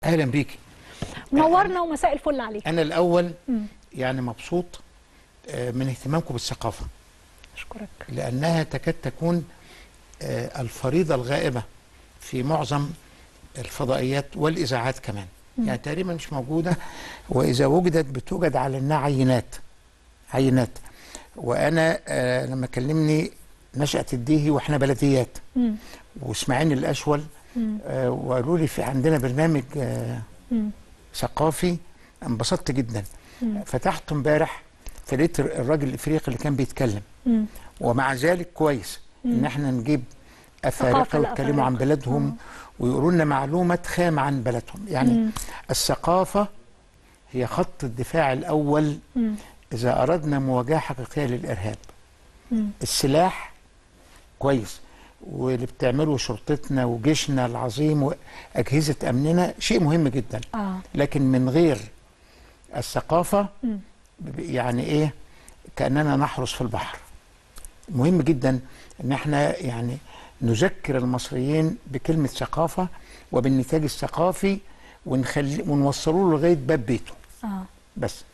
اهلا بيكي نورنا ومساء الفل عليك انا الاول يعني مبسوط آه، من اهتمامكم بالثقافه اشكرك لانها تكاد تكون آه، الفريضه الغائبه في معظم الفضائيات والاذاعات كمان يعني تقريبا مش موجوده واذا وجدت بتوجد على انها عينات عينات وانا آه، لما كلمني نشأة الديهي واحنا بلديات مم. واسماعيل الاشول آه، وقالوا لي في عندنا برنامج آه، مم. ثقافي انبسطت جدا فتحت امبارح فلقيت الراجل الافريقي اللي كان بيتكلم مم. ومع ذلك كويس ان احنا نجيب افارقه ثقافة ويتكلموا عن الأفارقة. بلدهم ويقولوا لنا معلومه خام عن بلدهم يعني مم. الثقافه هي خط الدفاع الاول مم. اذا اردنا مواجهه حقيقيه للارهاب مم. السلاح كويس واللي بتعمله شرطتنا وجيشنا العظيم واجهزه امننا شيء مهم جدا اه لكن من غير الثقافة مم. ب- يعني ايه كأننا نحرس في البحر مهم جدا ان احنا يعني نذكر المصريين بكلمة ثقافة وبالنتاج الثقافي ونخلي ونوصلوا له لغاية باب بيته اه بس